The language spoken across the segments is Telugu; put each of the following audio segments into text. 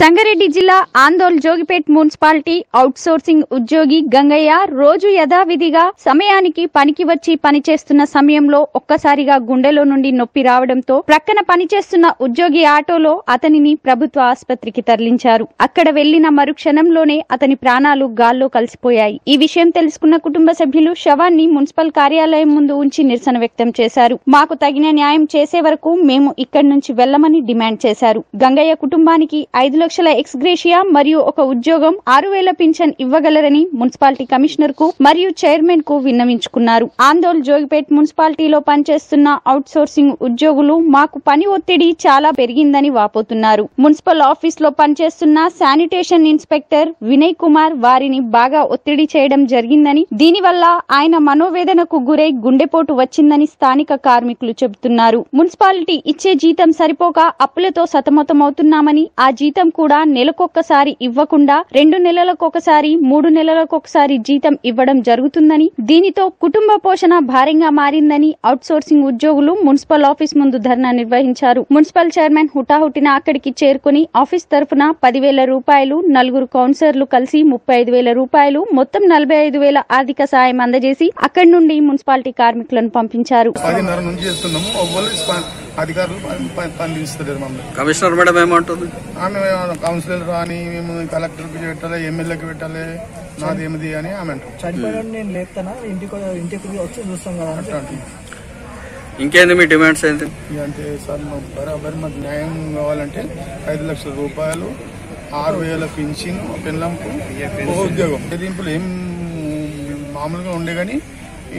సంగారెడ్డి జిల్లా ఆందోళ్ జోగిపేట్ మున్సిపాలిటీ అవుట్సోర్సింగ్ ఉద్యోగి గంగయ్య రోజు యథావిధిగా సమయానికి పనికి వచ్చి పనిచేస్తున్న సమయంలో ఒక్కసారిగా గుండెలో నుండి నొప్పి రావడంతో ప్రక్కన పనిచేస్తున్న ఉద్యోగి ఆటోలో అతనిని ప్రభుత్వ ఆసుపత్రికి తరలించారు అక్కడ వెళ్లిన మరుక్షణంలోనే అతని ప్రాణాలు గాల్లో కలిసిపోయాయి ఈ విషయం తెలుసుకున్న కుటుంబ సభ్యులు శవాన్ని మున్సిపల్ కార్యాలయం ముందు ఉంచి నిరసన వ్యక్తం చేశారు మాకు తగిన న్యాయం చేసే వరకు మేము ఇక్కడి నుంచి వెళ్లమని డిమాండ్ చేశారు గంగయ్య కుటుంబానికి ఐదు లక్షల ఎక్స్గ్రేషియా మరియు ఒక ఉద్యోగం ఆరు వేల పింఛన్ ఇవ్వగలరని మున్సిపాలిటీ కమిషనర్ కు మరియు చైర్మన్ కు విన్నవించుకున్నారు ఆందోళ్ జోగిపేట్ మున్సిపాలిటీలో పనిచేస్తున్న అవుట్ సోర్సింగ్ ఉద్యోగులు మాకు పని ఒత్తిడి చాలా పెరిగిందని వాపోతున్నారు మున్సిపల్ ఆఫీస్ లో పనిచేస్తున్న శానిటేషన్ ఇన్స్పెక్టర్ వినయ్ కుమార్ వారిని బాగా ఒత్తిడి చేయడం జరిగిందని దీనివల్ల ఆయన మనోవేదనకు గురై గుండెపోటు వచ్చిందని స్థానిక కార్మికులు చెబుతున్నారు మున్సిపాలిటీ ఇచ్చే జీతం సరిపోక అప్పులతో సతమతమవుతున్నామని ఆ జీతం కూడా నెలకొక్కసారి ఇవ్వకుండా రెండు నెలలకొకసారి మూడు నెలలకొకసారి జీతం ఇవ్వడం జరుగుతుందని దీనితో కుటుంబ పోషణ భారంగా మారిందని అవుట్ సోర్సింగ్ ఉద్యోగులు మున్సిపల్ ఆఫీస్ ముందు ధర్నా నిర్వహించారు మున్సిపల్ చైర్మన్ హుటాహుటిన అక్కడికి చేరుకుని ఆఫీస్ తరఫున పదివేల రూపాయలు నలుగురు కౌన్సిలర్లు కలిసి ముప్పై ఐదు వేల రూపాయలు మొత్తం నలభై ఐదు వేల ఆర్థిక సాయం అందజేసి అక్కడి నుండి మున్సిపాలిటీ కార్మికులను పంపించారు పదిన్నర నుంచి చేస్తున్నాము ఒవ్వరు స్ప- అధికారులు ప- ప- పనిచేస్తలేరు మమ్మల్ని కమిషనర్ మేడం ఏమంటుంది ఆమె కౌన్సిలర్ రాని మేము కలెక్టర్కి పెట్టాలి ఎమ్మెల్యేకి పెట్టాలి నాదేమిది అని ఆమె అంటారు చనిపోయాడు నేను లేపుతానా ఇంటికి ఇంటికి వచ్చి చూస్తాం కదా అని అట్లా అంటుంది ఇంకేంది మీ డిమాండ్స్ ఏంటి ఇక అంతే సార్ మాకు బరాబర్ మాకు న్యాయం కావాలంటే ఐదు లక్షల రూపాయలు ఆరు వేల పింఛన్ పిల్లంకు ఒక ఉద్యోగం చెల్లింపులు ఏం మామూలుగా ఉండే కానీ ఈ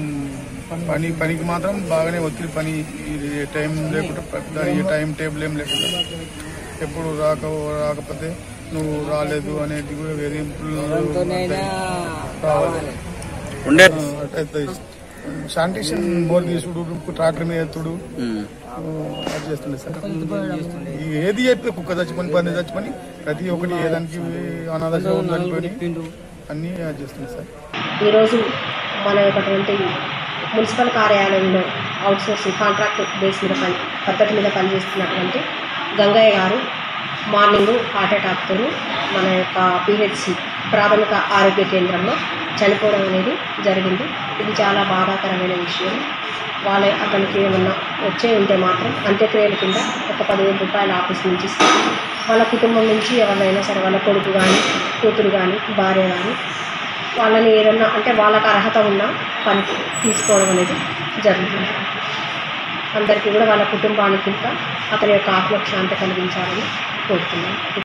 పని పనికి మాత్రం బాగానే ఒత్తిడి పని ఇది టైం లేకుండా దాని ఈ టైం టేబుల్ ఏం లేకుండా ఎప్పుడు రాక రాకపోతే నువ్వు రాలేదు అనేది కూడా వేధింపులు రావాలి ఉండే అట్లయితే శానిటేషన్ బోర్ తీసుడు ట్రాక్టర్ మీద ఎత్తుడు ఉమ్. అది చేస్తుండే సార్ ఈ ఏది చెప్పి కుక్క చచ్చిపోయి పంది చచ్చిపోయి ప్రతి ఒక్కటి ఏదానికి అనాథాశ్రమం చనిపోయి అన్ని అది చేస్తుంది సార్ ఈరోజు మన యొక్కటువంటి మున్సిపల్ కార్యాలయంలో అవుట్సోర్సింగ్ కాంట్రాక్ట్ బేస్ మీద పని పద్ధతి మీద పనిచేస్తున్నటువంటి గంగయ్య గారు మార్నింగ్ హార్ట్ అటాక్తో మన యొక్క పిహెచ్సి ప్రాథమిక ఆరోగ్య కేంద్రంలో చనిపోవడం అనేది జరిగింది ఇది చాలా బాధాకరమైన విషయం వాళ్ళ అతనికి ఏమన్నా వచ్చే ఉంటే మాత్రం అంత్యక్రియల కింద ఒక పదివేల రూపాయల ఆఫీస్ నుంచి ఇస్తారు వాళ్ళ కుటుంబం నుంచి ఎవరినైనా సరే వాళ్ళ కొడుకు కానీ కూతురు కానీ భార్య కానీ వాళ్ళని ఏదన్నా అంటే వాళ్ళకి అర్హత ఉన్న పనికి తీసుకోవడం అనేది జరుగుతుంది అందరికీ కూడా వాళ్ళ కుటుంబానికి ఇంకా అతని యొక్క ఆత్మకు శాంతి కలిగించాలని కోరుతున్నాను